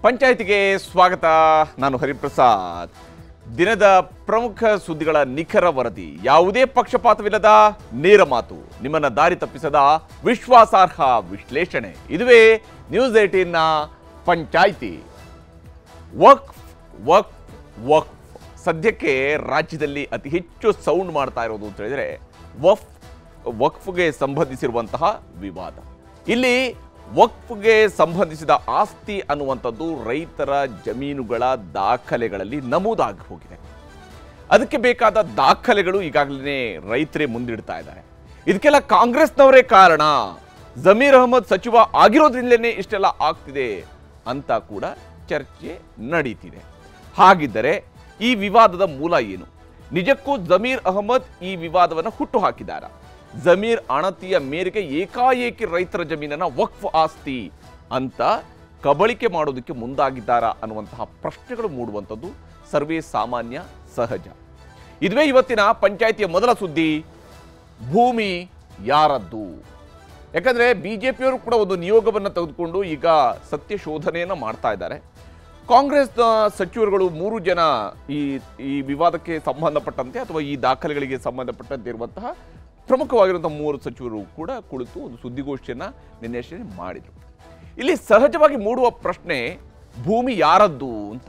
ಪಂಚಾಯತಿಗೆ ಸ್ವಾಗತ ನಾನು ಹರಿಪ್ರಸಾದ್ ದಿನದ ಪ್ರಮುಖ ಸುದ್ದಿಗಳ ನಿಖರ ವರದಿ ಯಾವುದೇ ಪಕ್ಷಪಾತವಿಲ್ಲದ ನೇರ ಮಾತು ನಿಮ್ಮನ್ನ ದಾರಿ ತಪ್ಪಿಸದ ವಿಶ್ವಾಸಾರ್ಹ ವಿಶ್ಲೇಷಣೆ ಇದುವೇ ನ್ಯೂಸ್ ಏಟೀನ್ನ ಪಂಚಾಯಿತಿ ವಕ್ಫ್ ವಕ್ಫ್ ವಕ್ಫ್ ಸದ್ಯಕ್ಕೆ ರಾಜ್ಯದಲ್ಲಿ ಅತಿ ಹೆಚ್ಚು ಸೌಂಡ್ ಮಾಡ್ತಾ ಇರೋದು ಅಂತ ಹೇಳಿದ್ರೆ ವಫ್ ವಕ್ಫ್ಗೆ ಸಂಬಂಧಿಸಿರುವಂತಹ ವಿವಾದ ಇಲ್ಲಿ ವಕ್ಫ್ಗೆ ಸಂಬಂಧಿಸಿದ ಆಸ್ತಿ ಅನ್ನುವಂಥದ್ದು ರೈತರ ಜಮೀನುಗಳ ದಾಖಲೆಗಳಲ್ಲಿ ನಮೂದಾಗಿ ಹೋಗಿದೆ ಅದಕ್ಕೆ ಬೇಕಾದ ದಾಖಲೆಗಳು ಈಗಾಗಲೇ ರೈತರೇ ಮುಂದಿಡ್ತಾ ಇದ್ದಾರೆ ಇದಕ್ಕೆಲ್ಲ ಕಾಂಗ್ರೆಸ್ನವರೇ ಕಾರಣ ಜಮೀರ್ ಅಹಮದ್ ಸಚಿವ ಆಗಿರೋದ್ರಿಂದಲೇ ಇಷ್ಟೆಲ್ಲ ಆಗ್ತಿದೆ ಅಂತ ಕೂಡ ಚರ್ಚೆ ನಡೀತಿದೆ ಹಾಗಿದ್ದರೆ ಈ ವಿವಾದದ ಮೂಲ ಏನು ನಿಜಕ್ಕೂ ಜಮೀರ್ ಅಹಮದ್ ಈ ವಿವಾದವನ್ನು ಹುಟ್ಟು ಹಾಕಿದಾರ ಜಮೀರ್ ಅಣತಿಯ ಮೇರೆಗೆ ಏಕಾಏಕಿ ರೈತರ ಜಮೀನನ್ನ ವಕ್ಫ್ ಆಸ್ತಿ ಅಂತ ಕಬಳಿಕೆ ಮಾಡೋದಕ್ಕೆ ಮುಂದಾಗಿದ್ದಾರಾ ಅನ್ನುವಂತಹ ಪ್ರಶ್ನೆಗಳು ಮೂಡುವಂಥದ್ದು ಸರ್ವೇ ಸಾಮಾನ್ಯ ಸಹಜ ಇದುವೇ ಇವತ್ತಿನ ಪಂಚಾಯಿತಿಯ ಮೊದಲ ಸುದ್ದಿ ಭೂಮಿ ಯಾರದ್ದು ಯಾಕಂದ್ರೆ ಬಿಜೆಪಿಯವರು ಕೂಡ ಒಂದು ನಿಯೋಗವನ್ನು ತೆಗೆದುಕೊಂಡು ಈಗ ಸತ್ಯ ಶೋಧನೆಯನ್ನು ಮಾಡ್ತಾ ಇದ್ದಾರೆ ಕಾಂಗ್ರೆಸ್ನ ಸಚಿವರುಗಳು ಮೂರು ಜನ ಈ ಈ ವಿವಾದಕ್ಕೆ ಸಂಬಂಧಪಟ್ಟಂತೆ ಅಥವಾ ಈ ದಾಖಲೆಗಳಿಗೆ ಸಂಬಂಧಪಟ್ಟಂತೆ ಇರುವಂತಹ ಪ್ರಮುಖವಾಗಿರುವಂತಹ ಮೂರು ಸಚಿವರು ಕೂಡ ಕುಳಿತು ಒಂದು ಸುದ್ದಿಗೋಷ್ಠಿಯನ್ನ ನಿನ್ನೆ ಅಷ್ಟೇ ಮಾಡಿದರು ಇಲ್ಲಿ ಸಹಜವಾಗಿ ಮೂಡುವ ಪ್ರಶ್ನೆ ಭೂಮಿ ಯಾರದ್ದು ಅಂತ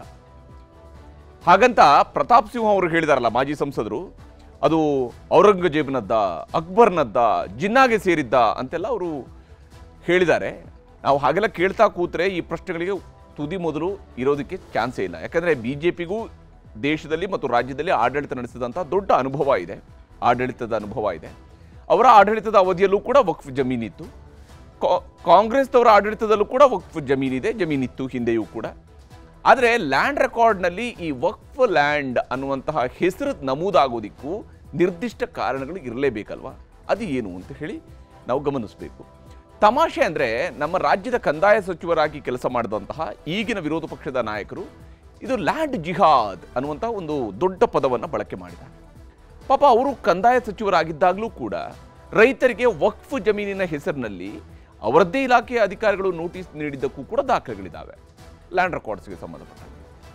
ಹಾಗಂತ ಪ್ರತಾಪ್ ಸಿಂಹ ಅವರು ಹೇಳಿದಾರಲ್ಲ ಮಾಜಿ ಸಂಸದರು ಅದು ಔರಂಗಜೇಬ್ನದ್ದ ಅಕ್ಬರ್ನದ್ದ ಜಿನ್ನಾಗೆ ಸೇರಿದ್ದ ಅಂತೆಲ್ಲ ಅವರು ಹೇಳಿದ್ದಾರೆ ನಾವು ಹಾಗೆಲ್ಲ ಕೇಳ್ತಾ ಕೂತ್ರೆ ಈ ಪ್ರಶ್ನೆಗಳಿಗೆ ತುದಿ ಮೊದಲು ಇರೋದಕ್ಕೆ ಚಾನ್ಸೇ ಇಲ್ಲ ಯಾಕಂದರೆ ಬಿ ಜೆ ಪಿಗೂ ದೇಶದಲ್ಲಿ ಮತ್ತು ರಾಜ್ಯದಲ್ಲಿ ಆಡಳಿತ ನಡೆಸಿದಂಥ ದೊಡ್ಡ ಅನುಭವ ಇದೆ ಆಡಳಿತದ ಅನುಭವ ಇದೆ ಅವರ ಆಡಳಿತದ ಅವಧಿಯಲ್ಲೂ ಕೂಡ ವಕ್ಫ್ ಜಮೀನಿತ್ತು ಕಾ- ಕಾಂಗ್ರೆಸ್ನವರ ಆಡಳಿತದಲ್ಲೂ ಕೂಡ ವಕ್ಫ್ ಜಮೀನಿದೆ ಜಮೀನಿತ್ತು ಹಿಂದೆಯೂ ಕೂಡ ಆದರೆ ಲ್ಯಾಂಡ್ ರೆಕಾರ್ಡ್ನಲ್ಲಿ ಈ ವಕ್ಫ್ ಲ್ಯಾಂಡ್ ಅನ್ನುವಂತಹ ಹೆಸರು ನಮೂದಾಗೋದಿಕ್ಕೂ ನಿರ್ದಿಷ್ಟ ಕಾರಣಗಳು ಇರಲೇಬೇಕಲ್ವಾ ಅದು ಏನು ಅಂತ ಹೇಳಿ ನಾವು ಗಮನಿಸಬೇಕು ತಮಾಷೆ ಅಂದರೆ ನಮ್ಮ ರಾಜ್ಯದ ಕಂದಾಯ ಸಚಿವರಾಗಿ ಕೆಲಸ ಮಾಡಿದಂತಹ ಈಗಿನ ವಿರೋಧ ಪಕ್ಷದ ನಾಯಕರು ಇದು ಲ್ಯಾಂಡ್ ಜಿಹಾದ್ ಅನ್ನುವಂತಹ ಒಂದು ದೊಡ್ಡ ಪದವನ್ನು ಬಳಕೆ ಮಾಡಿದ್ದಾರೆ ಪಾಪ ಅವರು ಕಂದಾಯ ಸಚಿವರಾಗಿದ್ದಾಗಲೂ ಕೂಡ ರೈತರಿಗೆ ವಕ್ಫ್ ಜಮೀನಿನ ಹೆಸರಿನಲ್ಲಿ ಅವರದ್ದೇ ಇಲಾಖೆಯ ಅಧಿಕಾರಿಗಳು ನೋಟಿಸ್ ನೀಡಿದ್ದಕ್ಕೂ ಕೂಡ ದಾಖಲೆಗಳಿದ್ದಾವೆ ಲ್ಯಾಂಡ್ ರೆಕಾರ್ಡ್ಸ್ಗೆ ಸಂಬಂಧಪಟ್ಟಂತೆ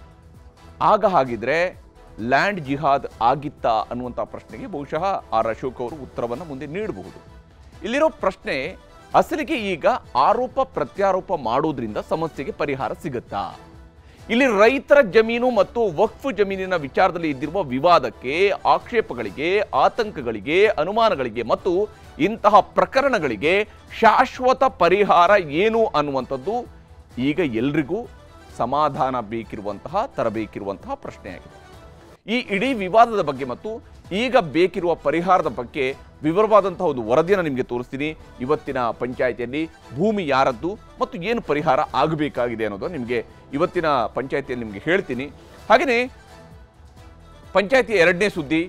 ಆಗ ಹಾಗಿದ್ರೆ ಲ್ಯಾಂಡ್ ಜಿಹಾದ್ ಆಗಿತ್ತಾ ಅನ್ನುವಂಥ ಪ್ರಶ್ನೆಗೆ ಬಹುಶಃ ಆರ್ ಅಶೋಕ್ ಅವರು ಉತ್ತರವನ್ನು ಮುಂದೆ ನೀಡಬಹುದು ಇಲ್ಲಿರೋ ಪ್ರಶ್ನೆ ಅಸಲಿಗೆ ಈಗ ಆರೋಪ ಪ್ರತ್ಯಾರೋಪ ಮಾಡೋದ್ರಿಂದ ಸಮಸ್ಯೆಗೆ ಪರಿಹಾರ ಸಿಗುತ್ತಾ ಇಲ್ಲಿ ರೈತರ ಜಮೀನು ಮತ್ತು ವಕ್ಫ್ ಜಮೀನಿನ ವಿಚಾರದಲ್ಲಿ ಇದ್ದಿರುವ ವಿವಾದಕ್ಕೆ ಆಕ್ಷೇಪಗಳಿಗೆ ಆತಂಕಗಳಿಗೆ ಅನುಮಾನಗಳಿಗೆ ಮತ್ತು ಇಂತಹ ಪ್ರಕರಣಗಳಿಗೆ ಶಾಶ್ವತ ಪರಿಹಾರ ಏನು ಅನ್ನುವಂಥದ್ದು ಈಗ ಎಲ್ರಿಗೂ ಸಮಾಧಾನ ಬೇಕಿರುವಂತಹ ತರಬೇಕಿರುವಂತಹ ಪ್ರಶ್ನೆಯಾಗಿದೆ ಈ ಇಡೀ ವಿವಾದದ ಬಗ್ಗೆ ಮತ್ತು ಈಗ ಬೇಕಿರುವ ಪರಿಹಾರದ ಬಗ್ಗೆ ವಿವರವಾದಂತಹ ಒಂದು ವರದಿಯನ್ನು ನಿಮಗೆ ತೋರಿಸ್ತೀನಿ ಇವತ್ತಿನ ಪಂಚಾಯಿತಿಯಲ್ಲಿ ಭೂಮಿ ಯಾರದ್ದು ಮತ್ತು ಏನು ಪರಿಹಾರ ಆಗಬೇಕಾಗಿದೆ ಅನ್ನೋದು ನಿಮಗೆ ಇವತ್ತಿನ ಪಂಚಾಯಿತಿಯಲ್ಲಿ ನಿಮಗೆ ಹೇಳ್ತೀನಿ ಹಾಗೆಯೇ ಪಂಚಾಯಿತಿಯ ಎರಡನೇ ಸುದ್ದಿ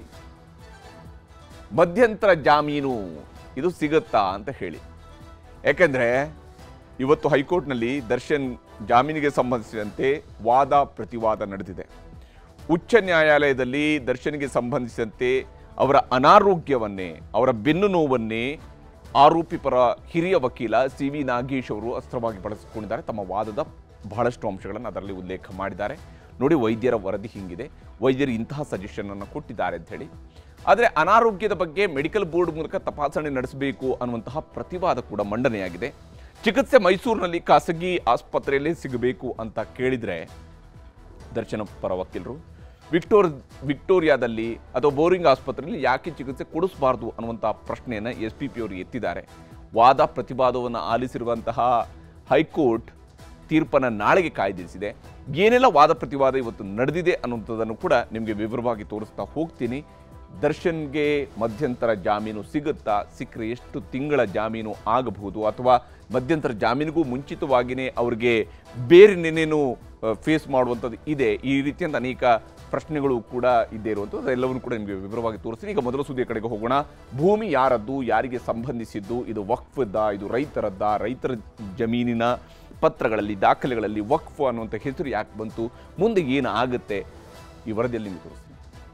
ಮಧ್ಯಂತರ ಜಾಮೀನು ಇದು ಸಿಗುತ್ತಾ ಅಂತ ಹೇಳಿ ಯಾಕೆಂದ್ರೆ ಇವತ್ತು ಹೈಕೋರ್ಟ್ನಲ್ಲಿ ದರ್ಶನ್ ಜಾಮೀನಿಗೆ ಸಂಬಂಧಿಸಿದಂತೆ ವಾದ ಪ್ರತಿವಾದ ನಡೆದಿದೆ ಉಚ್ಚ ನ್ಯಾಯಾಲಯದಲ್ಲಿ ದರ್ಶನ್ಗೆ ಸಂಬಂಧಿಸಿದಂತೆ ಅವರ ಅನಾರೋಗ್ಯವನ್ನೇ ಅವರ ಬೆನ್ನು ನೋವನ್ನೇ ಆರೋಪಿ ಪರ ಹಿರಿಯ ವಕೀಲ ಸಿ ವಿ ನಾಗೇಶ್ ಅವರು ಅಸ್ತ್ರವಾಗಿ ಬಳಸಿಕೊಂಡಿದ್ದಾರೆ ತಮ್ಮ ವಾದದ ಬಹಳಷ್ಟು ಅಂಶಗಳನ್ನು ಅದರಲ್ಲಿ ಉಲ್ಲೇಖ ಮಾಡಿದ್ದಾರೆ ನೋಡಿ ವೈದ್ಯರ ವರದಿ ಹಿಂಗಿದೆ ವೈದ್ಯರು ಇಂತಹ ಸಜೆಷನ್ ಅನ್ನು ಕೊಟ್ಟಿದ್ದಾರೆ ಅಂತ ಹೇಳಿ ಆದರೆ ಅನಾರೋಗ್ಯದ ಬಗ್ಗೆ ಮೆಡಿಕಲ್ ಬೋರ್ಡ್ ಮೂಲಕ ತಪಾಸಣೆ ನಡೆಸಬೇಕು ಅನ್ನುವಂತಹ ಪ್ರತಿವಾದ ಕೂಡ ಮಂಡನೆಯಾಗಿದೆ ಚಿಕಿತ್ಸೆ ಮೈಸೂರಿನಲ್ಲಿ ಖಾಸಗಿ ಆಸ್ಪತ್ರೆಯಲ್ಲೇ ಸಿಗಬೇಕು ಅಂತ ಕೇಳಿದರೆ ದರ್ಶನ ಪರ ವಕೀಲರು ವಿಕ್ಟೋರ್ ವಿಕ್ಟೋರಿಯಾದಲ್ಲಿ ಅಥವಾ ಬೋರಿಂಗ್ ಆಸ್ಪತ್ರೆಯಲ್ಲಿ ಯಾಕೆ ಚಿಕಿತ್ಸೆ ಕೊಡಿಸಬಾರ್ದು ಅನ್ನುವಂಥ ಪ್ರಶ್ನೆಯನ್ನು ಎಸ್ ಪಿ ಪಿ ಅವರು ಎತ್ತಿದ್ದಾರೆ ವಾದ ಪ್ರತಿವಾದವನ್ನು ಆಲಿಸಿರುವಂತಹ ಹೈಕೋರ್ಟ್ ತೀರ್ಪನ್ನು ನಾಳೆಗೆ ಕಾಯ್ದಿರಿಸಿದೆ ಏನೆಲ್ಲ ವಾದ ಪ್ರತಿವಾದ ಇವತ್ತು ನಡೆದಿದೆ ಅನ್ನುವಂಥದ್ದನ್ನು ಕೂಡ ನಿಮಗೆ ವಿವರವಾಗಿ ತೋರಿಸ್ತಾ ಹೋಗ್ತೀನಿ ದರ್ಶನ್ಗೆ ಮಧ್ಯಂತರ ಜಾಮೀನು ಸಿಗುತ್ತಾ ಸಿಕ್ಕರೆ ಎಷ್ಟು ತಿಂಗಳ ಜಾಮೀನು ಆಗಬಹುದು ಅಥವಾ ಮಧ್ಯಂತರ ಜಾಮೀನಿಗೂ ಮುಂಚಿತವಾಗಿಯೇ ಅವ್ರಿಗೆ ಬೇರೆನೇನೇನು ಫೇಸ್ ಮಾಡುವಂಥದ್ದು ಇದೆ ಈ ರೀತಿಯಂತ ಅನೇಕ ಪ್ರಶ್ನೆಗಳು ಕೂಡ ಇದ್ದೇ ಇರುವಂಥದ್ದು ಎಲ್ಲವನ್ನು ಕೂಡ ನಿಮಗೆ ವಿವರವಾಗಿ ತೋರಿಸ್ತೀನಿ ಈಗ ಮೊದಲ ಸುದ್ದಿಯ ಕಡೆಗೆ ಹೋಗೋಣ ಭೂಮಿ ಯಾರದ್ದು ಯಾರಿಗೆ ಸಂಬಂಧಿಸಿದ್ದು ಇದು ವಕ್ಫದ್ದ ಇದು ರೈತರದ್ದ ರೈತರ ಜಮೀನಿನ ಪತ್ರಗಳಲ್ಲಿ ದಾಖಲೆಗಳಲ್ಲಿ ವಕ್ಫ್ ಅನ್ನುವಂಥ ಹೆಸರು ಯಾಕೆ ಬಂತು ಮುಂದೆ ಏನು ಆಗುತ್ತೆ ಈ ವರದಿಯಲ್ಲಿ ನಿಮಗೆ ತೋರಿಸ್ತೀನಿ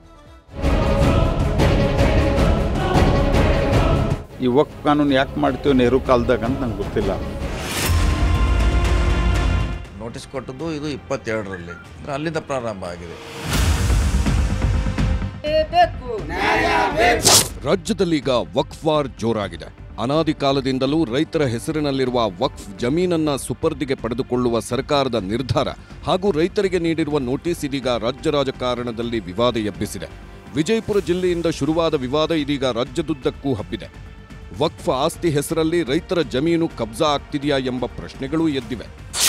ಈ ವಕ್ ಕಾನೂನು ಯಾಕೆ ಮಾಡ್ತೀವಿ ನೆಹರು ಕಾಲದಾಗ ಅಂತ ನಂಗೆ ಗೊತ್ತಿಲ್ಲ ನೋಟಿಸ್ ಕೊಟ್ಟದ್ದು ಇದು ಇಪ್ಪತ್ತೆರಡರಲ್ಲಿ ಅಂದರೆ ಅಲ್ಲಿಂದ ಪ್ರಾರಂಭ ಆಗಿದೆ ರಾಜ್ಯದಲ್ಲೀಗ ವಕ್ಫ್ ವಾರ್ ಜೋರಾಗಿದೆ ಅನಾದಿ ಕಾಲದಿಂದಲೂ ರೈತರ ಹೆಸರಿನಲ್ಲಿರುವ ವಕ್ಫ್ ಜಮೀನನ್ನ ಸುಪರ್ದಿಗೆ ಪಡೆದುಕೊಳ್ಳುವ ಸರ್ಕಾರದ ನಿರ್ಧಾರ ಹಾಗೂ ರೈತರಿಗೆ ನೀಡಿರುವ ನೋಟಿಸ್ ಇದೀಗ ರಾಜ್ಯ ರಾಜಕಾರಣದಲ್ಲಿ ವಿವಾದ ಎಬ್ಬಿಸಿದೆ ವಿಜಯಪುರ ಜಿಲ್ಲೆಯಿಂದ ಶುರುವಾದ ವಿವಾದ ಇದೀಗ ರಾಜ್ಯದುದ್ದಕ್ಕೂ ಹಬ್ಬಿದೆ ವಕ್ಫ್ ಆಸ್ತಿ ಹೆಸರಲ್ಲಿ ರೈತರ ಜಮೀನು ಕಬ್ಜಾ ಆಗ್ತಿದೆಯಾ ಎಂಬ ಪ್ರಶ್ನೆಗಳೂ ಎದ್ದಿವೆ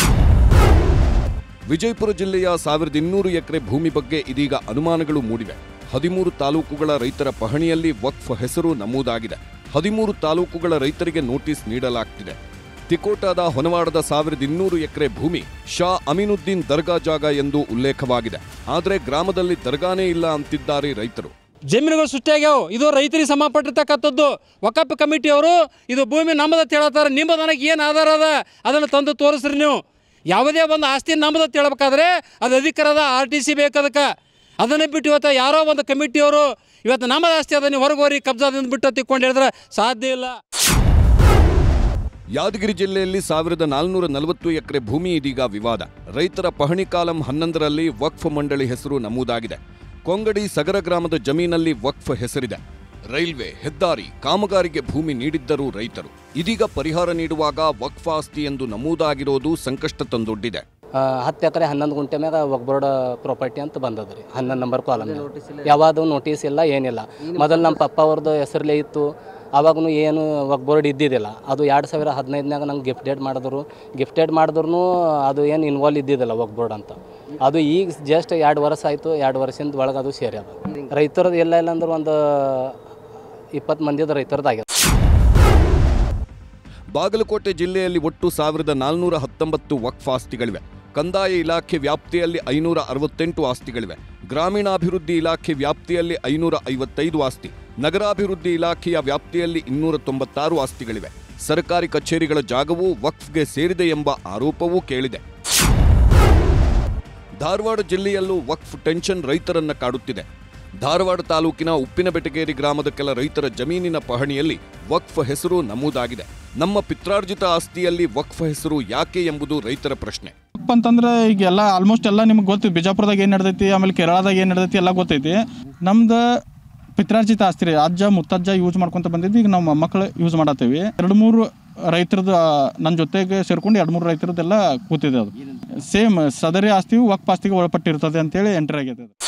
ವಿಜಯಪುರ ಜಿಲ್ಲೆಯ ಸಾವಿರದ ಇನ್ನೂರು ಎಕರೆ ಭೂಮಿ ಬಗ್ಗೆ ಇದೀಗ ಅನುಮಾನಗಳು ಮೂಡಿವೆ ಹದಿಮೂರು ತಾಲೂಕುಗಳ ರೈತರ ಪಹಣಿಯಲ್ಲಿ ವಕ್ಫ್ ಹೆಸರು ನಮೂದಾಗಿದೆ ಹದಿಮೂರು ತಾಲೂಕುಗಳ ರೈತರಿಗೆ ನೋಟಿಸ್ ನೀಡಲಾಗ್ತಿದೆ ತಿಕೋಟಾದ ಹೊನವಾಡದ ಸಾವಿರದ ಇನ್ನೂರು ಎಕರೆ ಭೂಮಿ ಶಾ ಅಮೀನುದ್ದೀನ್ ದರ್ಗಾ ಜಾಗ ಎಂದು ಉಲ್ಲೇಖವಾಗಿದೆ ಆದರೆ ಗ್ರಾಮದಲ್ಲಿ ದರ್ಗಾನೇ ಇಲ್ಲ ಅಂತಿದ್ದಾರೆ ರೈತರು ಜಮೀನುಗಳು ಸೃಷ್ಟಿಯಾಗ್ಯಾವ ಇದು ರೈತರಿಗೆ ಸಂಬಂಧಪಟ್ಟಿರ್ತಕ್ಕಂಥದ್ದು ವಕಫ್ ಕಮಿಟಿಯವರು ಇದು ಭೂಮಿ ನಮ್ಮದ ಅಂತ ಹೇಳತ್ತಾರ ನಿಮ್ಮದು ನನಗೆ ಏನು ಆಧಾರ ಅದ ಅದನ್ನು ತಂದು ತೋರಿಸ್ರಿ ನೀವು ಯಾವುದೇ ಒಂದು ಆಸ್ತಿ ನಮ್ಮದು ಅಂತ ಹೇಳ್ಬೇಕಾದ್ರೆ ಅದು ಅಧಿಕಾರದ ಆರ್ ಟಿ ಸಿ ಬೇಕು ಅದಕ್ಕೆ ಅದನ್ನೇ ಬಿಟ್ಟು ಇವತ್ತು ಯಾರೋ ಒಂದು ಕಮಿಟಿಯವರು ಇವತ್ತು ನಮ್ಮದು ಆಸ್ತಿ ಅದ ನೀವು ಹೊರಗೆ ಹೋರಿ ಕಬ್ಜಾದಿಂದ ಬಿಟ್ಟು ತಿಕ್ಕೊಂಡು ಹೇಳಿದ್ರೆ ಸಾಧ್ಯ ಇಲ್ಲ ಯಾದಗಿರಿ ಜಿಲ್ಲೆಯಲ್ಲಿ ಸಾವಿರದ ನಾಲ್ನೂರ ನಲವತ್ತು ಎಕರೆ ಭೂಮಿ ಇದೀಗ ವಿವಾದ ರೈತರ ಪಹಣಿ ಕಾಲಂ ಹನ್ನೊಂದರಲ್ಲಿ ವಕ್ಫ್ ಮಂಡಳಿ ಹೆಸರು ನಮೂದಾಗಿದೆ ಕೊಂಗಡಿ ಸಗರ ಗ್ರಾಮದ ಜಮೀನಲ್ಲಿ ವಕ್ಫ್ ಹೆಸರಿದೆ ರೈಲ್ವೆ ಹೆದ್ದಾರಿ ಕಾಮಗಾರಿಗೆ ಭೂಮಿ ನೀಡಿದ್ದರೂ ರೈತರು ಇದೀಗ ಪರಿಹಾರ ನೀಡುವಾಗ ವಕ್ಫ್ ಆಸ್ತಿ ಎಂದು ನಮೂದಾಗಿರೋದು ಸಂಕಷ್ಟ ತಂದೊಡ್ಡಿದೆ ಆ, ಹತ್ತು ಎಕರೆ ಹನ್ನೊಂದು ಗುಂಟೆ ಮ್ಯಾಗ ಒಗ್ಬೋರ್ಡ್ ಪ್ರಾಪರ್ಟಿ ಅಂತ ಬಂದದ ರೀ ಹನ್ನೊಂದು ನಂಬರ್ ಕಾಲಮ್ ಯಾವುದು ನೋಟಿಸ್ ಇಲ್ಲ ಏನಿಲ್ಲ ಮೊದಲು ನಮ್ಮ ಪಪ್ಪ ಅವ್ರದ್ದು ಹೆಸರಲ್ಲೇ ಇತ್ತು ಅವಾಗೂ ಏನು ಒಗ್ಬೋರ್ಡ್ ಇದ್ದಿದ್ದಿಲ್ಲ ಅದು ಎರಡು ಸಾವಿರ ಹದಿನೈದನಾಗ ನಂಗೆ ಗಿಫ್ಟೆಡ್ ಮಾಡಿದ್ರು ಗಿಫ್ಟೆಡ್ ಮಾಡಿದ್ರು ಅದು ಏನು ಇನ್ವಾಲ್ವ್ ಇದ್ದಿದ್ದಿಲ್ಲ ಒಗ್ಬೋರ್ಡ್ ಅಂತ ಅದು ಈಗ ಜಸ್ಟ್ ಎರಡು ವರ್ಷ ಆಯಿತು ಎರಡು ವರ್ಷದಿಂದ ಒಳಗೆ ಅದು ಸೇರಿ ಅದು ರೈತರದ್ದು ಎಲ್ಲ ಇಲ್ಲ ಅಂದ್ರೆ ಒಂದು ಇಪ್ಪತ್ತು ಮಂದಿದ ರೈತರದ್ದಾಗ್ಯದ ಬಾಗಲಕೋಟೆ ಜಿಲ್ಲೆಯಲ್ಲಿ ಒಟ್ಟು ಸಾವಿರದ ನಾಲ್ನೂರ ಹತ್ತೊಂಬತ್ತು ವಕ್ಫ್ ಆಸ್ತಿಗಳಿವೆ ಕಂದಾಯ ಇಲಾಖೆ ವ್ಯಾಪ್ತಿಯಲ್ಲಿ ಐನೂರ ಅರವತ್ತೆಂಟು ಆಸ್ತಿಗಳಿವೆ ಗ್ರಾಮೀಣಾಭಿವೃದ್ಧಿ ಇಲಾಖೆ ವ್ಯಾಪ್ತಿಯಲ್ಲಿ ಐನೂರ ಐವತ್ತೈದು ಆಸ್ತಿ ನಗರಾಭಿವೃದ್ಧಿ ಇಲಾಖೆಯ ವ್ಯಾಪ್ತಿಯಲ್ಲಿ ಇನ್ನೂರ ತೊಂಬತ್ತಾರು ಆಸ್ತಿಗಳಿವೆ ಸರ್ಕಾರಿ ಕಚೇರಿಗಳ ಜಾಗವೂ ವಕ್ಫ್ಗೆ ಸೇರಿದೆ ಎಂಬ ಆರೋಪವೂ ಕೇಳಿದೆ ಧಾರವಾಡ ಜಿಲ್ಲೆಯಲ್ಲೂ ವಕ್ಫ್ ಟೆನ್ಷನ್ ರೈತರನ್ನ ಕಾಡುತ್ತಿದೆ ಧಾರವಾಡ ತಾಲೂಕಿನ ಉಪ್ಪಿನಬೆಟಗೇರಿ ಗ್ರಾಮದ ಕೆಲ ರೈತರ ಜಮೀನಿನ ಪಹಣಿಯಲ್ಲಿ ವಕ್ಫ್ ಹೆಸರು ನಮೂದಾಗಿದೆ ನಮ್ಮ ಪಿತ್ರಾರ್ಜಿತ ಆಸ್ತಿಯಲ್ಲಿ ವಕ್ಫ್ ಹೆಸರು ಯಾಕೆ ಎಂಬುದು ರೈತರ ಪ್ರಶ್ನೆ ತಪ್ಪು ಅಂತಂದ್ರೆ ಈಗ ಎಲ್ಲ ಆಲ್ಮೋಸ್ಟ್ ಎಲ್ಲ ನಿಮ್ಗೆ ಗೊತ್ತು ಬಿಜಾಪುರದಾಗ ಏನು ನಡೆದೈತಿ ಆಮೇಲೆ ಕೇರಳದಾಗ ಏನು ನಡೆದೈತಿ ಎಲ್ಲ ಗೊತ್ತೈತಿ ನಮ್ದು ಪಿತ್ರಾರ್ಜಿತ ಆಸ್ತಿ ರೀ ಅಜ್ಜ ಮುತ್ತಜ್ಜ ಯೂಸ್ ಮಾಡ್ಕೊಂತ ಬಂದಿದ್ದು ಈಗ ನಾವು ಮೊಮ್ಮಕ್ಕಳು ಯೂಸ್ ಮಾಡತ್ತೀವಿ ಎರಡು ಮೂರು ರೈತರದ್ದು ನನ್ನ ಜೊತೆಗೆ ಸೇರ್ಕೊಂಡು ಎರಡು ಮೂರು ರೈತರದ್ದೆಲ್ಲ ಕೂತಿದೆ ಅದು ಸೇಮ್ ಸದರಿ ಆಸ್ತಿಯು ವಕ್ಫ್ ಆಸ್ತಿಗೆ ಒಳಪಟ್ಟಿರ್ತದೆ ಅಂತೇಳಿ ಎಂಟ್ರಿ ಆಗೈತೆ ಅದು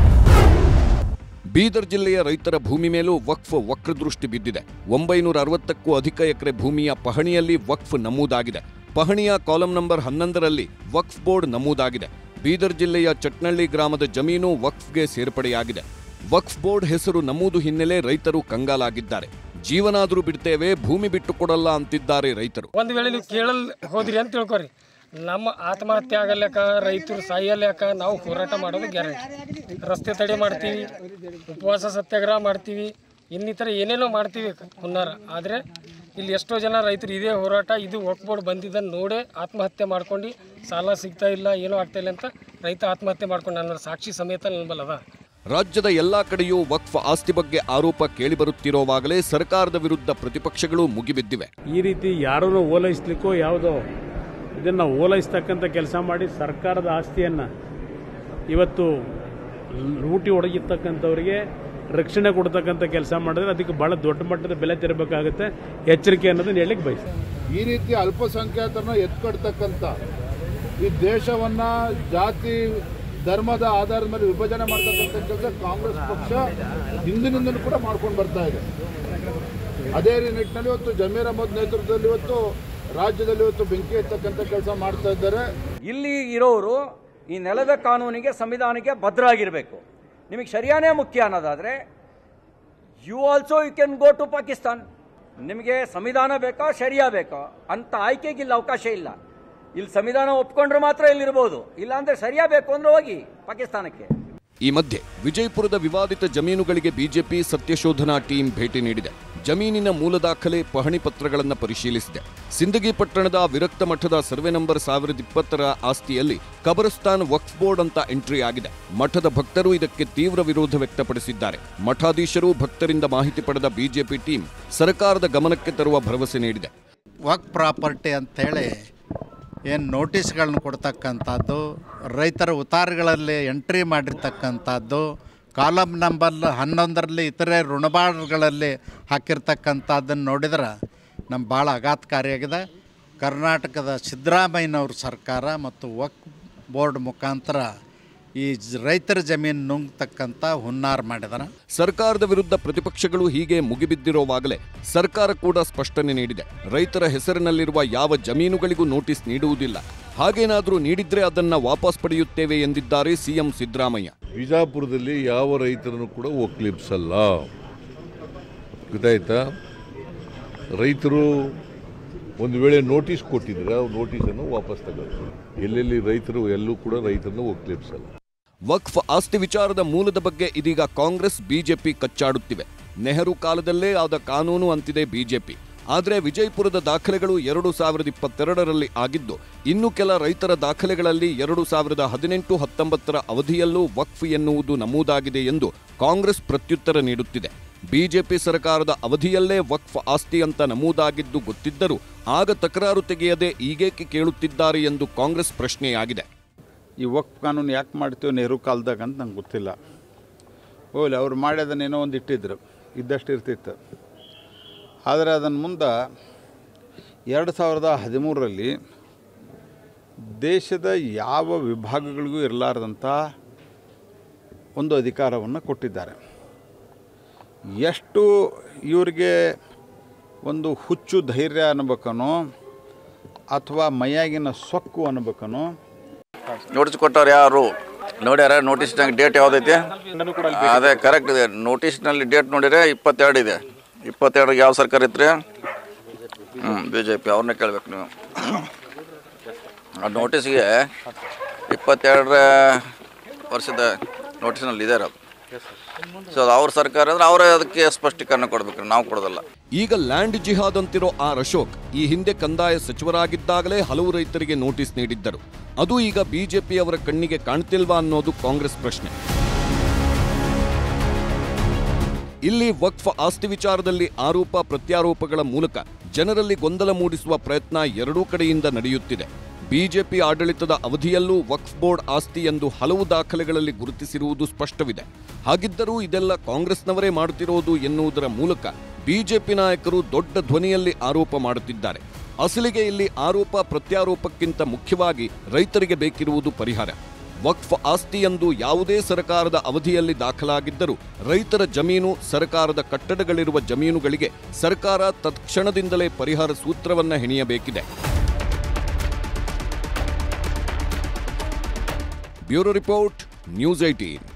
ಬೀದರ್ ಜಿಲ್ಲೆಯ ರೈತರ ಭೂಮಿ ಮೇಲೂ ವಕ್ಫ್ ವಕ್ರದೃಷ್ಟಿ ಬಿದ್ದಿದೆ ಒಂಬೈನೂರ ಅರವತ್ತಕ್ಕೂ ಅಧಿಕ ಎಕರೆ ಭೂಮಿಯ ಪಹಣಿಯಲ್ಲಿ ವಕ್ಫ್ ನಮೂದಾಗಿದೆ ಪಹಣಿಯ ಕಾಲಂ ನಂಬರ್ ಹನ್ನೊಂದರಲ್ಲಿ ವಕ್ಫ್ ಬೋರ್ಡ್ ನಮೂದಾಗಿದೆ ಬೀದರ್ ಜಿಲ್ಲೆಯ ಚಟ್ನಳ್ಳಿ ಗ್ರಾಮದ ಜಮೀನು ವಕ್ಫ್ಗೆ ಸೇರ್ಪಡೆಯಾಗಿದೆ ವಕ್ಫ್ ಬೋರ್ಡ್ ಹೆಸರು ನಮೂದು ಹಿನ್ನೆಲೆ ರೈತರು ಕಂಗಾಲಾಗಿದ್ದಾರೆ ಜೀವನಾದರೂ ಬಿಡ್ತೇವೆ ಭೂಮಿ ಬಿಟ್ಟು ಕೊಡಲ್ಲ ಅಂತಿದ್ದಾರೆ ರೈತರು ಒಂದು ವೇಳೆ ನೀವು ಕೇಳಲ್ ಹೋದ್ರಿ ಅಂತ ತಿಳ್ಕೊರಿ ನಮ್ಮ ಆತ್ಮಹತ್ಯೆ ಆಗಲ್ಯಾಕ ರೈತರು ಸಾಯಲ್ಯಾಕ ನಾವು ಹೋರಾಟ ಮಾಡೋದು ಗ್ಯಾರಂಟಿ ರಸ್ತೆ ತಡೆ ಮಾಡ್ತೀವಿ ಉಪವಾಸ ಸತ್ಯಾಗ್ರಹ ಮಾಡ್ತೀವಿ ಇನ್ನಿತರ ಏನೇನೋ ಮಾಡ್ತೀವಿ ಹುನ್ನಾರ ಆದರೆ ಇಲ್ಲಿ ಎಷ್ಟೋ ಜನ ರೈತರು ಇದೇ ಹೋರಾಟ ಇದು ಬೋರ್ಡ್ ಬಂದಿದ್ದನ್ನು ನೋಡೇ ಆತ್ಮಹತ್ಯೆ ಮಾಡ್ಕೊಂಡು ಸಾಲ ಸಿಗ್ತಾ ಇಲ್ಲ ಏನೂ ಆಗ್ತಾ ಇಲ್ಲ ಅಂತ ರೈತ ಆತ್ಮಹತ್ಯೆ ಮಾಡ್ಕೊಂಡು ನನ್ನ ಸಾಕ್ಷಿ ಸಮೇತ ನನ್ನ ಬಲ್ ಅದ ರಾಜ್ಯದ ಎಲ್ಲಾ ಕಡೆಯೂ ವಕ್ಫ್ ಆಸ್ತಿ ಬಗ್ಗೆ ಆರೋಪ ಕೇಳಿಬರುತ್ತಿರುವಾಗಲೇ ಸರ್ಕಾರದ ವಿರುದ್ಧ ಪ್ರತಿಪಕ್ಷಗಳು ಮುಗಿಬಿದ್ದಿವೆ ಈ ರೀತಿ ಯಾರನ್ನು ಓಲೈಸ್ಲಿಕ್ಕೋ ಯಾವುದೋ ಇದನ್ನು ಓಲೈಸ್ತಕ್ಕಂಥ ಕೆಲಸ ಮಾಡಿ ಸರ್ಕಾರದ ಆಸ್ತಿಯನ್ನು ಇವತ್ತು ಲೂಟಿ ಹೊಡೆಗಿರ್ತಕ್ಕಂಥವ್ರಿಗೆ ರಕ್ಷಣೆ ಕೊಡ್ತಕ್ಕಂಥ ಕೆಲಸ ಮಾಡಿದ್ರೆ ಅದಕ್ಕೆ ಬಹಳ ದೊಡ್ಡ ಮಟ್ಟದ ಬೆಲೆ ತೆರಬೇಕಾಗುತ್ತೆ ಎಚ್ಚರಿಕೆ ಅನ್ನೋದನ್ನ ಹೇಳಲಿಕ್ಕೆ ಬಯಸ್ತೀನಿ ಈ ರೀತಿ ಅಲ್ಪಸಂಖ್ಯಾತರನ್ನ ಎತ್ಕೊಡ್ತಕ್ಕಂಥ ಈ ದೇಶವನ್ನ ಜಾತಿ ಧರ್ಮದ ಆಧಾರದ ಮೇಲೆ ವಿಭಜನೆ ಮಾಡ್ತಕ್ಕಂಥ ಕೆಲಸ ಕಾಂಗ್ರೆಸ್ ಪಕ್ಷ ಹಿಂದಿನಿಂದಲೂ ಕೂಡ ಮಾಡ್ಕೊಂಡು ಬರ್ತಾ ಇದೆ ಅದೇ ರೀ ನಿಟ್ಟಿನಲ್ಲಿ ಇವತ್ತು ಜಮೀರ್ ಅಹಮದ್ ನೇತೃತ್ವದಲ್ಲಿ ಇವತ್ತು ರಾಜ್ಯದಲ್ಲಿ ಇವತ್ತು ಬೆಂಕಿ ಎತ್ತಕ್ಕಂಥ ಕೆಲಸ ಮಾಡ್ತಾ ಇದ್ದಾರೆ ಇಲ್ಲಿ ಇರೋರು ಈ ನೆಲದ ಕಾನೂನಿಗೆ ಸಂವಿಧಾನಕ್ಕೆ ಬದ್ಧರಾಗಿರಬೇಕು ನಿಮಗೆ ಶರಿಯಾನೇ ಮುಖ್ಯ ಅನ್ನೋದಾದರೆ you also you can go to Pakistan ನಿಮಗೆ ಸಂವಿಧಾನ ಬೇಕಾ ಶರಿಯಾ ಬೇಕಾ ಅಂತ ಆಯ್ಕೆಗೆ ಇಲ್ಲಿ ಅವಕಾಶ ಇಲ್ಲ ಇಲ್ಲಿ ಸಂವಿಧಾನ ಒಪ್ಕೊಂಡ್ರೆ ಮಾತ್ರ ಇಲ್ಲಿರ್ಬೋದು ಇಲ್ಲಾಂದ್ರೆ ಸರಿಯಾ ಬೇಕು ಅಂದ್ರೆ ಹೋಗಿ ಪಾಕಿಸ್ತಾನಕ್ಕೆ ಈ ಮಧ್ಯೆ ವಿಜಯಪುರದ ವಿವಾದಿತ ಜಮೀನುಗಳಿಗೆ ಬಿಜೆಪಿ ಸತ್ಯಶೋಧನಾ ಟೀಂ ಭೇಟಿ ನೀಡಿದೆ ಜಮೀನಿನ ಮೂಲ ದಾಖಲೆ ಪಹಣಿ ಪತ್ರಗಳನ್ನು ಪರಿಶೀಲಿಸಿದೆ ಸಿಂದಗಿ ಪಟ್ಟಣದ ವಿರಕ್ತ ಮಠದ ಸರ್ವೆ ನಂಬರ್ ಸಾವಿರದ ಇಪ್ಪತ್ತರ ಆಸ್ತಿಯಲ್ಲಿ ಕಬರಸ್ತಾನ್ ವಕ್ಫ್ ಬೋರ್ಡ್ ಅಂತ ಎಂಟ್ರಿ ಆಗಿದೆ ಮಠದ ಭಕ್ತರು ಇದಕ್ಕೆ ತೀವ್ರ ವಿರೋಧ ವ್ಯಕ್ತಪಡಿಸಿದ್ದಾರೆ ಮಠಾಧೀಶರು ಭಕ್ತರಿಂದ ಮಾಹಿತಿ ಪಡೆದ ಬಿಜೆಪಿ ಟೀಂ ಸರ್ಕಾರದ ಗಮನಕ್ಕೆ ತರುವ ಭರವಸೆ ನೀಡಿದೆ ವರ್ಕ್ ಪ್ರಾಪರ್ಟಿ ಅಂಥೇಳಿ ಏನು ನೋಟಿಸ್ಗಳನ್ನ ಕೊಡ್ತಕ್ಕಂಥದ್ದು ರೈತರ ಉತ್ತಾರಗಳಲ್ಲಿ ಎಂಟ್ರಿ ಮಾಡಿರ್ತಕ್ಕಂಥದ್ದು ಕಾಲಮ್ ನಂಬರ್ ಹನ್ನೊಂದರಲ್ಲಿ ಇತರೆ ಋಣಭಾರಗಳಲ್ಲಿ ಹಾಕಿರ್ತಕ್ಕಂಥದ್ದನ್ನು ನೋಡಿದ್ರೆ ನಮ್ಮ ಭಾಳ ಆಘಾತಕಾರಿಯಾಗಿದೆ ಕರ್ನಾಟಕದ ಸಿದ್ದರಾಮಯ್ಯನವ್ರ ಸರ್ಕಾರ ಮತ್ತು ವಕ್ ಬೋರ್ಡ್ ಮುಖಾಂತರ ಈ ಜ- ರೈತರ ಜಮೀನು ನುಂಗ್ತಕ್ಕಂಥ ಹುನ್ನಾರ ಮಾಡಿದಾರೆ ಸರ್ಕಾರದ ವಿರುದ್ಧ ಪ್ರತಿಪಕ್ಷಗಳು ಹೀಗೆ ಮುಗಿಬಿದ್ದಿರುವಾಗಲೇ ಸರ್ಕಾರ ಕೂಡ ಸ್ಪಷ್ಟನೆ ನೀಡಿದೆ ರೈತರ ಹೆಸರಿನಲ್ಲಿರುವ ಯಾವ ಜಮೀನುಗಳಿಗೂ ನೋಟಿಸ್ ನೀಡುವುದಿಲ್ಲ ಹಾಗೇನಾದರೂ ನೀಡಿದ್ರೆ ಅದನ್ನ ವಾಪಸ್ ಪಡೆಯುತ್ತೇವೆ ಎಂದಿದ್ದಾರೆ ಸಿಎಂ ಸಿದ್ದರಾಮಯ್ಯ ಬಿಜಾಪುರದಲ್ಲಿ ಯಾವ ರೈತರನ್ನು ಕೂಡ ಒಕ್ಲಿಪ್ಸಲ್ಲ ಗೊತ್ತಾಯ್ತಾ ರೈತರು ಒಂದು ವೇಳೆ ನೋಟಿಸ್ ಕೊಟ್ಟಿದ್ರೆ ಆ ನೋಟಿಸನ್ನು ವಾಪಸ್ ತಗೊಳ್ತಾರೆ ಎಲ್ಲೆಲ್ಲಿ ರೈತರು ಎಲ್ಲೂ ಕೂಡ ರೈತರನ್ನು ಒಕ್ಲಿಪ್ಸಲ್ಲ ವಕ್ಫ್ ಆಸ್ತಿ ವಿಚಾರದ ಮೂಲದ ಬಗ್ಗೆ ಇದೀಗ ಕಾಂಗ್ರೆಸ್ ಬಿಜೆಪಿ ಕಚ್ಚಾಡುತ್ತಿವೆ ನೆಹರು ಕಾಲದಲ್ಲೇ ಆದ ಕಾನೂನು ಅಂತಿದೆ ಬಿಜೆಪಿ ಆದರೆ ವಿಜಯಪುರದ ದಾಖಲೆಗಳು ಎರಡು ಸಾವಿರದ ಇಪ್ಪತ್ತೆರಡರಲ್ಲಿ ಆಗಿದ್ದು ಇನ್ನು ಕೆಲ ರೈತರ ದಾಖಲೆಗಳಲ್ಲಿ ಎರಡು ಸಾವಿರದ ಹದಿನೆಂಟು ಹತ್ತೊಂಬತ್ತರ ಅವಧಿಯಲ್ಲೂ ವಕ್ಫ್ ಎನ್ನುವುದು ನಮೂದಾಗಿದೆ ಎಂದು ಕಾಂಗ್ರೆಸ್ ಪ್ರತ್ಯುತ್ತರ ನೀಡುತ್ತಿದೆ ಬಿಜೆಪಿ ಸರ್ಕಾರದ ಅವಧಿಯಲ್ಲೇ ವಕ್ಫ್ ಆಸ್ತಿ ಅಂತ ನಮೂದಾಗಿದ್ದು ಗೊತ್ತಿದ್ದರೂ ಆಗ ತಕರಾರು ತೆಗೆಯದೆ ಈಗೇಕೆ ಕೇಳುತ್ತಿದ್ದಾರೆ ಎಂದು ಕಾಂಗ್ರೆಸ್ ಪ್ರಶ್ನೆಯಾಗಿದೆ ಈ ವಕ್ಫ್ ಕಾನೂನು ಯಾಕೆ ಮಾಡ್ತೀವಿ ನೆಹರು ಕಾಲದಾಗ ಅಂತ ನಂಗೆ ಗೊತ್ತಿಲ್ಲ ಹೋಗ್ಲಿ ಅವ್ರು ಮಾಡಿ ಅದನ್ನೇನೋ ಒಂದು ಇಟ್ಟಿದ್ರು ಇದ್ದಷ್ಟು ಇರ್ತಿತ್ತು ಆದರೆ ಅದನ್ನು ಮುಂದೆ ಎರಡು ಸಾವಿರದ ಹದಿಮೂರರಲ್ಲಿ ದೇಶದ ಯಾವ ವಿಭಾಗಗಳಿಗೂ ಇರಲಾರ್ದಂಥ ಒಂದು ಅಧಿಕಾರವನ್ನು ಕೊಟ್ಟಿದ್ದಾರೆ ಎಷ್ಟು ಇವರಿಗೆ ಒಂದು ಹುಚ್ಚು ಧೈರ್ಯ ಅನ್ಬೇಕನೋ ಅಥವಾ ಮೈಯಾಗಿನ ಸೊಕ್ಕು ಅನ್ಬೇಕನೋ ನೋಟಿಸ್ ಕೊಟ್ಟವ್ರು ಯಾರು ನೋಡ್ಯಾರ ನೋಟಿಸ್ನಾಗ ಡೇಟ್ ಯಾವ್ದೈತಿ ಅದೇ ಕರೆಕ್ಟ್ ಇದೆ ನೋಟಿಸ್ನಲ್ಲಿ ಡೇಟ್ ನೋಡಿದ್ರೆ ಇಪ್ಪತ್ತೆರಡು ಇದೆ ಇಪ್ಪತ್ತೆರಡಿಗೆ ಯಾವ ಸರ್ಕಾರ ಇತ್ತು ಹ್ಞೂ ಬಿ ಜೆ ಪಿ ಅವ್ರನ್ನೇ ಕೇಳ್ಬೇಕು ನೀವು ಆ ನೋಟಿಸ್ಗೆ ಇಪ್ಪತ್ತೆರಡರ ವರ್ಷದ ನೋಟಿಸ್ನಲ್ಲಿ ಇದೆ ಅದು ಸೊ ಅದು ಅವ್ರ ಸರ್ಕಾರ ಅಂದ್ರೆ ಅವರೇ ಅದಕ್ಕೆ ಸ್ಪಷ್ಟೀಕರಣ ಕೊಡ್ಬೇಕು ನಾವು ಕೊಡೋದಲ್ಲ ಈಗ ಲ್ಯಾಂಡ್ ಜಿಹಾದ್ ಅಂತಿರೋ ಆರ್ ಅಶೋಕ್ ಈ ಹಿಂದೆ ಕಂದಾಯ ಸಚಿವರಾಗಿದ್ದಾಗಲೇ ಹಲವು ರೈತರಿಗೆ ನೋಟಿಸ್ ನೀಡಿದ್ದರು ಅದು ಈಗ ಬಿಜೆಪಿಯವರ ಕಣ್ಣಿಗೆ ಕಾಣ್ತಿಲ್ವಾ ಅನ್ನೋದು ಕಾಂಗ್ರೆಸ್ ಪ್ರಶ್ನೆ ಇಲ್ಲಿ ವಕ್ಫ್ ಆಸ್ತಿ ವಿಚಾರದಲ್ಲಿ ಆರೋಪ ಪ್ರತ್ಯಾರೋಪಗಳ ಮೂಲಕ ಜನರಲ್ಲಿ ಗೊಂದಲ ಮೂಡಿಸುವ ಪ್ರಯತ್ನ ಎರಡೂ ಕಡೆಯಿಂದ ನಡೆಯುತ್ತಿದೆ ಬಿಜೆಪಿ ಆಡಳಿತದ ಅವಧಿಯಲ್ಲೂ ವಕ್ಫ್ ಬೋರ್ಡ್ ಆಸ್ತಿ ಎಂದು ಹಲವು ದಾಖಲೆಗಳಲ್ಲಿ ಗುರುತಿಸಿರುವುದು ಸ್ಪಷ್ಟವಿದೆ ಹಾಗಿದ್ದರೂ ಇದೆಲ್ಲ ಕಾಂಗ್ರೆಸ್ನವರೇ ಮಾಡುತ್ತಿರೋದು ಎನ್ನುವುದರ ಮೂಲಕ ಬಿಜೆಪಿ ನಾಯಕರು ದೊಡ್ಡ ಧ್ವನಿಯಲ್ಲಿ ಆರೋಪ ಮಾಡುತ್ತಿದ್ದಾರೆ ಅಸಲಿಗೆ ಇಲ್ಲಿ ಆರೋಪ ಪ್ರತ್ಯಾರೋಪಕ್ಕಿಂತ ಮುಖ್ಯವಾಗಿ ರೈತರಿಗೆ ಬೇಕಿರುವುದು ಪರಿಹಾರ ವಕ್ಫ್ ಆಸ್ತಿ ಎಂದು ಯಾವುದೇ ಸರ್ಕಾರದ ಅವಧಿಯಲ್ಲಿ ದಾಖಲಾಗಿದ್ದರೂ ರೈತರ ಜಮೀನು ಸರ್ಕಾರದ ಕಟ್ಟಡಗಳಿರುವ ಜಮೀನುಗಳಿಗೆ ಸರ್ಕಾರ ತತ್ಕ್ಷಣದಿಂದಲೇ ಪರಿಹಾರ ಸೂತ್ರವನ್ನ ಹೆಣೆಯಬೇಕಿದೆ bureau report news eighteen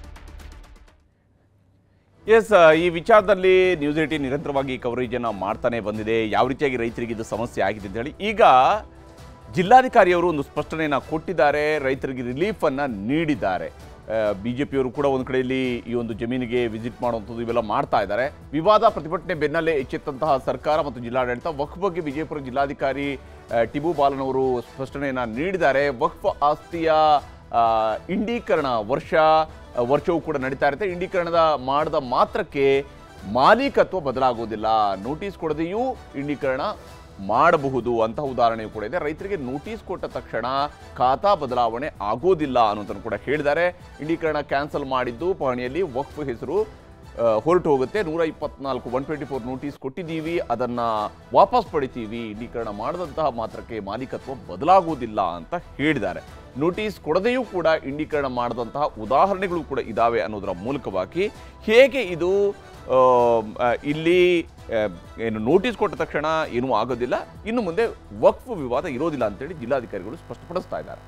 S ಈ ವಿಚಾರದಲ್ಲಿ ನ್ಯೂಸ್ ಏಟೀನ್ ನಿರಂತರವಾಗಿ ಕವರೇಜನ್ನು ಮಾಡ್ತಾನೆ ಬಂದಿದೆ ಯಾವ ರೀತಿಯಾಗಿ ರೈತರಿಗೆ ಇದು ಸಮಸ್ಯೆ ಆಗಿದೆ ಅಂತ ಹೇಳಿ ಈಗ ಜಿಲ್ಲಾಧಿಕಾರಿಯವರು ಒಂದು ಸ್ಪಷ್ಟನೆಯನ್ನು ಕೊಟ್ಟಿದ್ದಾರೆ ರೈತರಿಗೆ ರಿಲೀಫನ್ನು ನೀಡಿದ್ದಾರೆ ಬಿ ಜೆ ಪಿಯವರು ಕೂಡ ಒಂದು ಕಡೆಯಲ್ಲಿ ಈ ಒಂದು ಜಮೀನಿಗೆ ವಿಸಿಟ್ ಮಾಡುವಂಥದ್ದು ಇವೆಲ್ಲ ಮಾಡ್ತಾ ಇದ್ದಾರೆ ವಿವಾದ ಪ್ರತಿಭಟನೆ ಬೆನ್ನಲ್ಲೇ ಎಚ್ಚೆತ್ತಂತಹ ಸರ್ಕಾರ ಮತ್ತು ಜಿಲ್ಲಾಡಳಿತ ವಕ್ಫ್ ಬಗ್ಗೆ ವಿಜಯಪುರ ಜಿಲ್ಲಾಧಿಕಾರಿ ಆ, ಟಿಬು ಬಾಲನ್ ಅವರು ಸ್ಪಷ್ಟನೆಯನ್ನು ನೀಡಿದ್ದಾರೆ ವಕ್ಫ್ ಆಸ್ತಿಯ ಆ, ಇಂಡೀಕರಣ ವರ್ಷ ಆ, ವರ್ಷವೂ ಕೂಡ ನಡೀತಾ ಇರುತ್ತೆ ಇಂಡೀಕರಣದ ಮಾಡಿದ ಮಾತ್ರಕ್ಕೆ ಮಾಲೀಕತ್ವ ಬದಲಾಗುವುದಿಲ್ಲ ನೋಟಿಸ್ ಕೊಡದೆಯೂ ಇಂಡೀಕರಣ ಮಾಡಬಹುದು ಅಂತ ಉದಾಹರಣೆಯೂ ಕೂಡ ಇದೆ ರೈತರಿಗೆ ನೋಟಿಸ್ ಕೊಟ್ಟ ತಕ್ಷಣ ಖಾತಾ ಬದಲಾವಣೆ ಆಗೋದಿಲ್ಲ ಅನ್ನೋದನ್ನು ಕೂಡ ಹೇಳಿದ್ದಾರೆ ಇಂಡೀಕರಣ ಕ್ಯಾನ್ಸಲ್ ಮಾಡಿದ್ದು ಪಹಣಿಯಲ್ಲಿ ವಕ್ಫ್ ಹೆಸರು ಆ, ಹೊರಟು ಹೋಗುತ್ತೆ ನೂರ ಇಪ್ಪತ್ನಾಲ್ಕು ಒನ್ ಟ್ವೆಂಟಿ ಫೋರ್ ನೋಟಿಸ್ ಕೊಟ್ಟಿದ್ದೀವಿ ಅದನ್ನ ವಾಪಸ್ ಪಡಿತೀವಿ ಇಂಡೀಕರಣ ಮಾಡದಂತಹ ಮಾತ್ರಕ್ಕೆ ಮಾಲೀಕತ್ವ ಬದಲಾಗುವುದಿಲ್ಲ ಅಂತ ಹೇಳಿದ್ದಾರೆ ನೋಟಿಸ್ ಕೊಡದೆಯೂ ಕೂಡ ಇಂಡೀಕರಣ ಮಾಡದಂತಹ ಉದಾಹರಣೆಗಳು ಕೂಡ ಇದಾವೆ ಅನ್ನೋದರ ಮೂಲಕವಾಗಿ ಹೇಗೆ ಇದು ಆ, ಆ, ಇಲ್ಲಿ ಆ, ಏನು ನೋಟಿಸ್ ಕೊಟ್ಟ ತಕ್ಷಣ ಏನೂ ಆಗೋದಿಲ್ಲ ಇನ್ನು ಮುಂದೆ ವಕ್ಫ್ ವಿವಾದ ಇರೋದಿಲ್ಲ ಅಂತೇಳಿ ಜಿಲ್ಲಾಧಿಕಾರಿಗಳು ಸ್ಪಷ್ಟಪಡಿಸ್ತಾ ಇದ್ದಾರೆ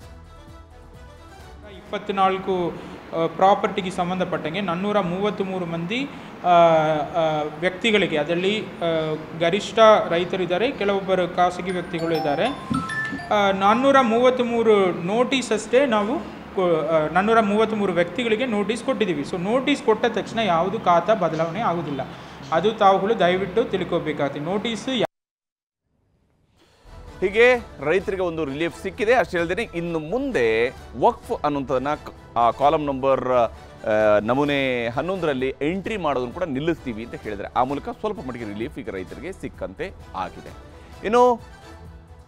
ಇಪ್ಪತ್ನಾಲ್ಕು ಪ್ರಾಪರ್ಟಿಗೆ ಸಂಬಂಧಪಟ್ಟಂಗೆ ನಾನ್ನೂರ ಮೂವತ್ತ್ಮೂರು ಮಂದಿ ಆ, ಆ, ವ್ಯಕ್ತಿಗಳಿಗೆ ಅದರಲ್ಲಿ ಆ, ಗರಿಷ್ಠ ರೈತರಿದ್ದಾರೆ ಕೆಲವೊಬ್ಬರು ಖಾಸಗಿ ವ್ಯಕ್ತಿಗಳು ಇದ್ದಾರೆ ನಾನ್ನೂರ ಮೂವತ್ತ್ಮೂರು ನೋಟಿಸ್ ಅಷ್ಟೇ ನಾವು ಕೊ- ಆ, ನಾನ್ನೂರ ಮೂವತ್ತ್ಮೂರು ವ್ಯಕ್ತಿಗಳಿಗೆ ನೋಟಿಸ್ ಕೊಟ್ಟಿದ್ದೀವಿ ಸೊ ನೋಟಿಸ್ ಕೊಟ್ಟ ತಕ್ಷಣ ಯಾವುದು ಖಾತಾ ಬದಲಾವಣೆ ಆಗೋದಿಲ್ಲ ಅದು ತಾವುಗಳು ದಯವಿಟ್ಟು ತಿಳ್ಕೊಬೇಕಾಗ್ತದೆ ನೋಟಿಸ್ ಹೀಗೆ ರೈತರಿಗೆ ಒಂದು ರಿಲೀಫ್ ಸಿಕ್ಕಿದೆ ಅಷ್ಟೇ ಹೇಳ್ದೇನೆ ಇನ್ನು ಮುಂದೆ ವಕ್ಫ್ ಅನ್ನುವಂಥದ್ದನ್ನ ಕ- ಆ ಕಾಲಮ್ ನಂಬರ್ ಆ, ನಮೂನೆ ಹನ್ನೊಂದರಲ್ಲಿ ಎಂಟ್ರಿ ಮಾಡೋದನ್ನು ಕೂಡ ನಿಲ್ಲಿಸ್ತೀವಿ ಅಂತ ಹೇಳಿದರೆ ಆ ಮೂಲಕ ಸ್ವಲ್ಪ ಮಟ್ಟಿಗೆ ರಿಲೀಫ್ ಈಗ ರೈತರಿಗೆ ಸಿಕ್ಕಂತೆ ಆಗಿದೆ ಇನ್ನು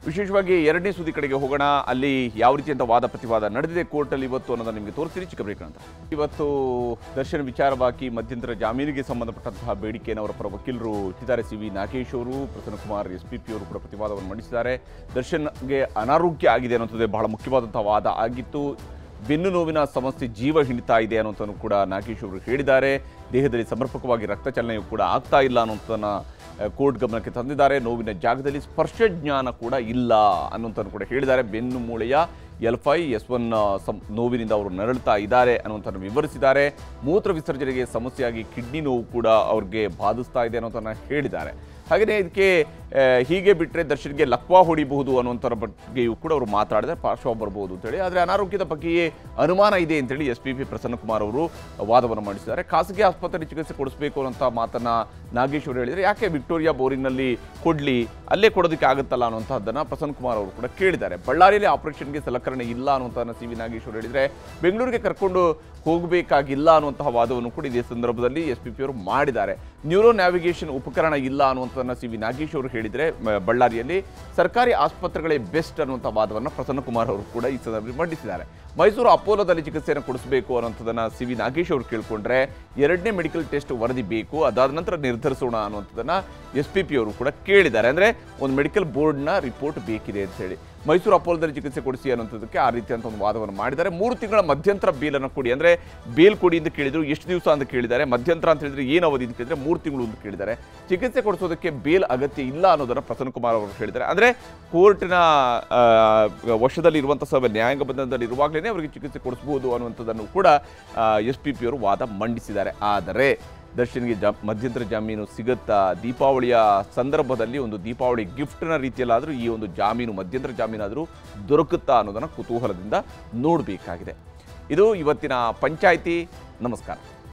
ವಿಶೇಷವಾಗಿ ಎರಡನೇ ಸುದ್ದಿ ಕಡೆಗೆ ಹೋಗೋಣ ಅಲ್ಲಿ ಯಾವ ರೀತಿಯಂತ ವಾದ ಪ್ರತಿವಾದ ನಡೆದಿದೆ ಕೋರ್ಟಲ್ಲಿ ಇವತ್ತು ಅನ್ನೋದನ್ನ ನಿಮಗೆ ತೋರಿಸ್ತೀನಿ ಚಿಕ್ಕ ಬ್ರೇಕ್ ಅಂತ ಇವತ್ತು ದರ್ಶನ್ ವಿಚಾರವಾಗಿ ಮಧ್ಯಂತರ ಜಾಮೀನಿಗೆ ಸಂಬಂಧಪಟ್ಟಂತಹ ಬೇಡಿಕೆಯನ್ನು ಅವರ ಪರ ವಕೀಲರು ಇಟ್ಟಿದ್ದಾರೆ ಸಿ ವಿ ನಾಗೇಶ್ ಅವರು Prasanna Kumar S P P ಅವರು ಕೂಡ ಪ್ರತಿವಾದವನ್ನು ಮಂಡಿಸಿದ್ದಾರೆ ದರ್ಶನ್ಗೆ ಅನಾರೋಗ್ಯ ಆಗಿದೆ ಅನ್ನೋಂಥದ್ದೇ ಬಹಳ ಮುಖ್ಯವಾದಂತಹ ವಾದ ಆಗಿತ್ತು ಬೆನ್ನು ನೋವಿನ ಸಮಸ್ಯೆ ಜೀವ ಹಿಡಿತಾ ಇದೆ ಅನ್ನೋಂಥನ್ನು ಕೂಡ ನಾಗೇಶ್ ಅವರು ಹೇಳಿದ್ದಾರೆ ದೇಹದಲ್ಲಿ ಸಮರ್ಪಕವಾಗಿ ರಕ್ತ ಚಲನೆಯೂ ಕೂಡ ಆಗ್ತಾ ಇಲ್ಲ ಅನ್ನೋಂಥನ್ನ ಆ, ಕೋರ್ಟ್ ಗಮನಕ್ಕೆ ತಂದಿದ್ದಾರೆ ನೋವಿನ ಜಾಗದಲ್ಲಿ ಸ್ಪರ್ಶ ಜ್ಞಾನ ಕೂಡ ಇಲ್ಲ ಅನ್ನೋಂಥನ್ನು ಕೂಡ ಹೇಳಿದ್ದಾರೆ ಬೆನ್ನು ಮೂಳೆಯ ಎಲ್ ಫೈ ಎಸ್ ಒನ್ ಸಂ ನೋವಿನಿಂದ ಅವರು ನರಳುತ್ತಾ ಇದ್ದಾರೆ ಅನ್ನುವಂಥನ್ನು ವಿವರಿಸಿದ್ದಾರೆ ಮೂತ್ರ ವಿಸರ್ಜನೆಗೆ ಸಮಸ್ಯೆಯಾಗಿ ಕಿಡ್ನಿ ನೋವು ಕೂಡ ಅವ್ರಿಗೆ ಬಾಧಿಸ್ತಾ ಇದೆ ಅನ್ನೋಂಥನ್ನ ಹೇಳಿದ್ದಾರೆ ಹಾಗೆಯೇ ಇದಕ್ಕೆ ಆ, ಹೀಗೆ ಬಿಟ್ಟರೆ ದರ್ಶನ್ಗೆ ಲಕ್ವಾ ಹೊಡಿಬಹುದು ಅನ್ನುವಂಥರ ಬಗ್ಗೆಯೂ ಕೂಡ ಅವರು ಮಾತಾಡಿದ್ರೆ ಪಾರ್ಶ್ವ ಬರ್ಬೋದು ಅಂತೇಳಿ ಆದರೆ ಅನಾರೋಗ್ಯದ ಬಗ್ಗೆಯೇ ಅನುಮಾನ ಇದೆ ಅಂತೇಳಿ ಎಸ್ ಪಿ ಪಿ ಪ್ರಸನ್ನಕುಮಾರ್ ಅವರು ವಾದವನ್ನು ಮಂಡಿಸಿದ್ದಾರೆ ಖಾಸಗಿ ಆಸ್ಪತ್ರೆ ಚಿಕಿತ್ಸೆ ಕೊಡಿಸಬೇಕು ಅನ್ನೋಂಥ ಮಾತನ್ನ ನಾಗೇಶ್ ಅವರು ಹೇಳಿದರೆ ಯಾಕೆ ವಿಕ್ಟೋರಿಯಾ ಬೋರಿಂಗ್ನಲ್ಲಿ ಕೊಡಲಿ ಅಲ್ಲೇ ಕೊಡೋದಕ್ಕೆ ಆಗುತ್ತಲ್ಲ ಅನ್ನುವಂಥದ್ದನ್ನು ಪ್ರಸನ್ನ ಕುಮಾರ್ ಅವರು ಕೂಡ ಕೇಳಿದ್ದಾರೆ ಬಳ್ಳಾರಿಯಲ್ಲಿ ಆಪರೇಷನ್ಗೆ ಸಲಕರಣೆ ಇಲ್ಲ ಅನ್ನುವಂಥದ್ದನ್ನು ಸಿ ವಿ ನಾಗೇಶ್ ಅವರು ಹೇಳಿದರೆ ಬೆಂಗಳೂರಿಗೆ ಕರ್ಕೊಂಡು ಹೋಗಬೇಕಾಗಿಲ್ಲ ಅನ್ನುವಂತಹ ವಾದವನ್ನು ಕೂಡ ಇದೇ ಸಂದರ್ಭದಲ್ಲಿ ಎಸ್ ಪಿ ಪಿ ಅವರು ಮಾಡಿದ್ದಾರೆ ನ್ಯೂರೋ ನ್ಯಾವಿಗೇಷನ್ ಉಪಕರಣ ಇಲ್ಲ ಅನ್ನುವಂಥದ್ದನ್ನು ಸಿ ವಿ ನಾಗೇಶ್ ಅವರು ಹೇಳಿದರೆ ಮ- ಬಳ್ಳಾರಿಯಲ್ಲಿ ಸರ್ಕಾರಿ ಆಸ್ಪತ್ರೆಗಳೇ ಬೆಸ್ಟ್ ಅನ್ನುವಂಥ ವಾದವನ್ನು ಪ್ರಸನ್ನ ಕುಮಾರ್ ಅವರು ಕೂಡ ಈ ಸಂದರ್ಭದಲ್ಲಿ ಮಂಡಿಸಿದ್ದಾರೆ ಮೈಸೂರು ಅಪೋಲೋದಲ್ಲಿ ಚಿಕಿತ್ಸೆಯನ್ನು ಕೊಡಿಸಬೇಕು ಅನ್ನೋಂಥದ್ದನ್ನು ಸಿ ವಿ ನಾಗೇಶ್ ಅವರು ಕೇಳಿಕೊಂಡ್ರೆ ಎರಡನೇ ಮೆಡಿಕಲ್ ಟೆಸ್ಟ್ ವರದಿ ಬೇಕು ಅದಾದ ನಂತರ ನಿರ್ಧರಿಸೋಣ ಅನ್ನುವಂಥದ್ದನ್ನು ಎಸ್ ಪಿ ಪಿ ಅವರು ಕೂಡ ಕೇಳಿದ್ದಾರೆ ಅಂದರೆ ಒಂದು ಮೆಡಿಕಲ್ ಬೋರ್ಡ್ನ ರಿಪೋರ್ಟ್ ಬೇಕಿದೆ ಅಂತ ಹೇಳಿ ಮೈಸೂರು ಅಪೋಲೋದಲ್ಲಿ ಚಿಕಿತ್ಸೆ ಕೊಡಿಸಿ ಅನ್ನೋಂಥದ್ದಕ್ಕೆ ಆ ರೀತಿಯಂಥ ಒಂದು ವಾದವನ್ನು ಮಾಡಿದ್ದಾರೆ ಮೂರು ತಿಂಗಳ ಮಧ್ಯಂತರ ಬೇಲನ್ನು ಕೊಡಿ ಅಂದರೆ ಬೇಲ್ ಕೊಡಿ ಅಂತ ಕೇಳಿದ್ರು ಎಷ್ಟು ದಿವಸ ಅಂತ ಕೇಳಿದ್ದಾರೆ ಮಧ್ಯಂತರ ಅಂತ ಹೇಳಿದ್ರೆ ಏನು ಅವಧಿ ಅಂತ ಕೇಳಿದ್ರೆ ಮೂರು ತಿಂಗಳು ಅಂತ ಕೇಳಿದ್ದಾರೆ ಚಿಕಿತ್ಸೆ ಕೊಡಿಸೋದಕ್ಕೆ ಬೇಲ್ ಅಗತ್ಯ ಇಲ್ಲ ಅನ್ನೋದನ್ನು ಪ್ರಸನ್ನ ಕುಮಾರ್ ಅವರು ಹೇಳಿದ್ದಾರೆ ಅಂದರೆ ಕೋರ್ಟಿನ ಆ, ವಶದಲ್ಲಿ ಇರುವಂಥ ಸಭೆ ನ್ಯಾಯಾಂಗ ಬಂಧನದಲ್ಲಿ ಇರುವಾಗಲೇ ಅವರಿಗೆ ಚಿಕಿತ್ಸೆ ಕೊಡಿಸಬಹುದು ಅನ್ನುವಂಥದ್ದನ್ನು ಕೂಡ ಎಸ್ ಪಿ ಪಿ ಅವರು ವಾದ ಮಂಡಿಸಿದ್ದಾರೆ ಆದರೆ ದರ್ಶನ್ಗೆ ಜಾ ಮಧ್ಯಂತರ ಜಾಮೀನು ಸಿಗುತ್ತಾ ದೀಪಾವಳಿಯ ಸಂದರ್ಭದಲ್ಲಿ ಒಂದು ದೀಪಾವಳಿ ಗಿಫ್ಟ್ನ ರೀತಿಯಲ್ಲಾದರೂ ಈ ಒಂದು ಜಾಮೀನು ಮಧ್ಯಂತರ ಜಾಮೀನಾದರೂ ದೊರಕುತ್ತಾ ಅನ್ನೋದನ್ನು ಕುತೂಹಲದಿಂದ ನೋಡಬೇಕಾಗಿದೆ ಇದು ಇವತ್ತಿನ ಪಂಚಾಯಿತಿ ನಮಸ್ಕಾರ